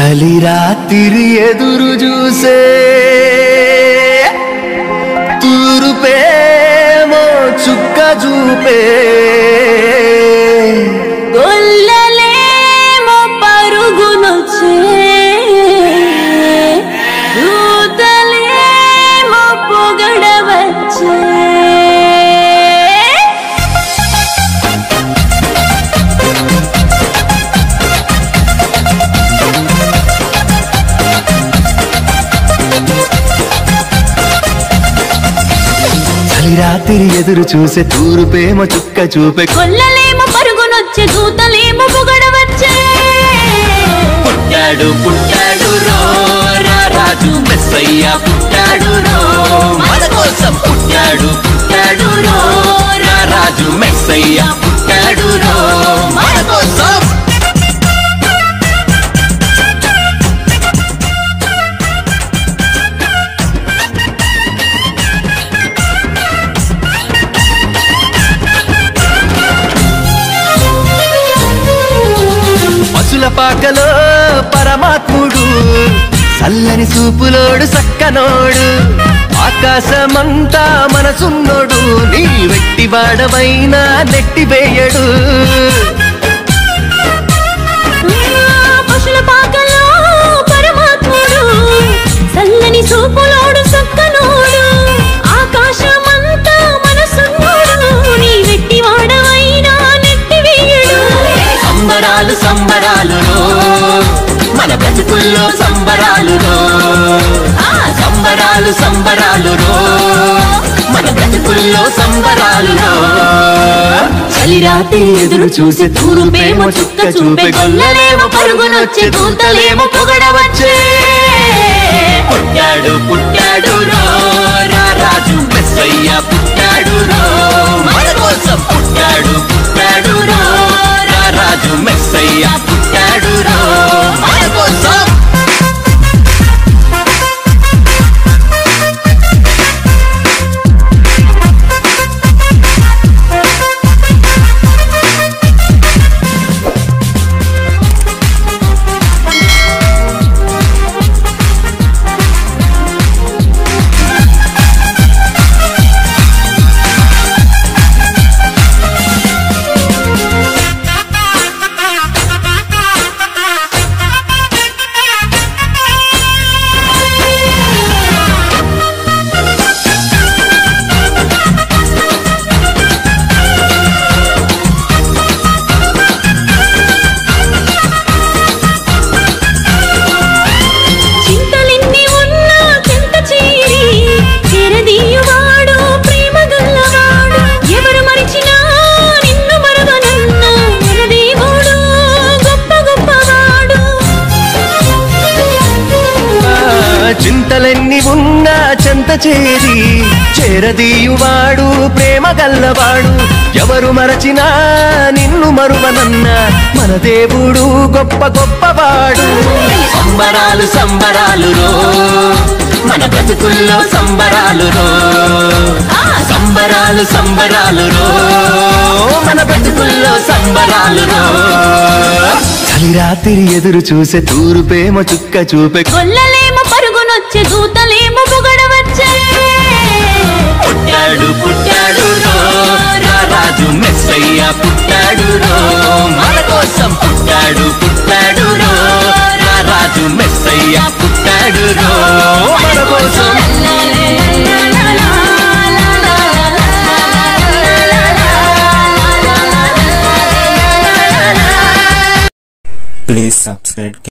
చలి రాత్రి ఎదురు చూసే తూరుపేమో చుక్క చూపే గొల్లలేమో పరుగునొచ్చే దూతలేమో పొగడవచ్చే చలి రాత్రి ఎదురు చూసే తూరుపేమో చుక్క చూపే గొల్లలేమో పరుగునొచ్చే దూతలేమో పొగడవచ్చే పుట్టాడు పుట్టాడు రో రా రాజు మెస్సయ్య పుట్టాడు రో మన కోసం పుట్టాడు పుట్టాడు రో రా రాజు మెస్సయ్య పుట్టాడు రో మన కోసం పశుల పాకలో పరమాత్ముడు చల్లని చూపులోడు సక్కనోడు ఆకాశమంతా మనసున్నోడు నీ వెట్టి వాడవైనా నెట్టివేయడు పశుల పాకలో పరమాత్ముడు చల్లని సూపులోడు సక్కనోడు ఆకాశమంతా మనసున్నోడు నీ వెట్టి వాడవైనా నెట్టివేయడు సంబరాలు సంబరాలు మన బ్రతుకుల్లో సంబరాలు ఆ సంబరాలు సంబరాలు మన బ్రతుకుల్లో సంబరాలు చలిరాతి ఎదురు చూసే తూరుపేమో చుక్క చూపే గొల్లలేమో పరుగునొచ్చే దూతలేమో పొగడవచ్చే పుట్టాడు పుట్టాడు రో రా రాజు మెస్సయ్య పుట్టాడు రో మన కోసం పుట్టాడు పుట్టాడు రో రా రాజు మెస్సయ్య పుట్టాడు రో మన కోసం చింతలెన్ని ఉన్నా చెంత చేరి చెరదీయువాడు ప్రేమ గల్లవాడు ఎవరు మరిచినా నిన్ను మరవనన్న మన దేవుడు గొప్ప గొప్పవాడు ఆ, చింతలెన్ని ఉన్నా చెంత చేరి చేరదీయువాడు ప్రేమ గల్లవాడు ఎవరు మరచినా నిన్ను మరువనన్న మన దేవుడు గొప్ప గొప్పవాడు సంబరాలు సంబరాలు రో మన బ్రతుకుల్లో సంబరాలు రో ఆ సంబరాలు సంబరాలు రో మన బ్రతుకుల్లో సంబరాలు రో చలి రాత్రి ఎదురు చూసే తూరుపేమో చుక్క చూపే గొల్లలేమో పరుగునొచ్చే దూతలేమో పొగడవచ్చే పుట్టాడు పుట్టాడు రో రా రాజు మెస్సయ్య పుట్టాడు రో మన కోసం పుట్టాడు పుట్టాడు రో రా రాజు మెస్సయ్య పుట్టాడు రో మన కోసం Please subscribe